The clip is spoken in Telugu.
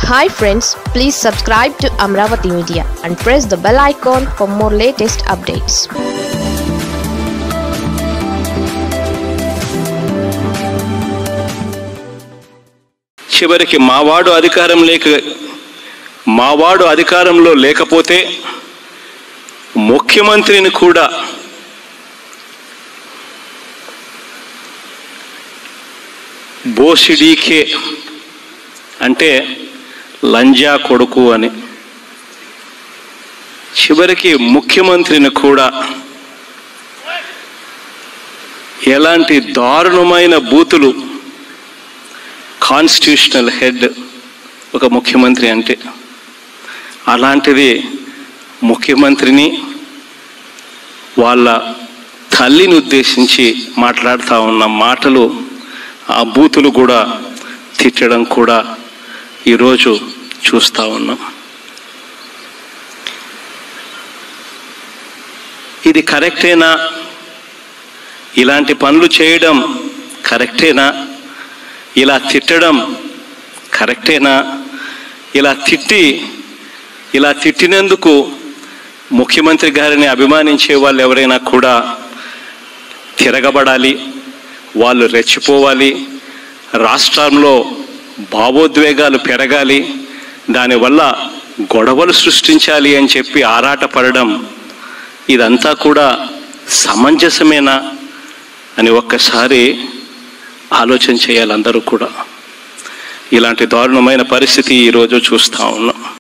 hi friends please subscribe to Amaravati media and press the bell icon for more latest updates చివరికి మావాడు అధికారం లేక మావాడు అధికారంలో లేకపోతే ముఖ్యమంత్రిని కూడా బోసిడీకే అంటే లంజా కొడుకు అని చివరికి ముఖ్యమంత్రిని కూడా ఎలాంటి దారుణమైన బూతులు కాన్స్టిట్యూషనల్ హెడ్ ఒక ముఖ్యమంత్రి అంటే అలాంటిది ముఖ్యమంత్రిని వాళ్ళ తల్లిని ఉద్దేశించి మాట్లాడుతూ ఉన్న మాటలు ఆ బూతులు కూడా తిట్టడం కూడా ఈరోజు చూస్తూ ఉన్నాం ఇది కరెక్టేనా ఇలాంటి పనులు చేయడం కరెక్టేనా ఇలా తిట్టడం కరెక్టేనా ఇలా తిట్టి ఇలా తిట్టినందుకు ముఖ్యమంత్రి గారిని అభిమానించే వాళ్ళు ఎవరైనా కూడా తిరగబడాలి వాళ్ళు రెచ్చిపోవాలి రాష్ట్రంలో భావోద్వేగాలు పెరగాలి దానివల్ల గొడవలు సృష్టించాలి అని చెప్పి ఆరాటపడడం ఇదంతా కూడా సమంజసమేనా అని ఒక్కసారి ఆలోచన చేయాలి అందరూ కూడా ఇలాంటి దారుణమైన పరిస్థితి ఈరోజు చూస్తూ ఉన్నాం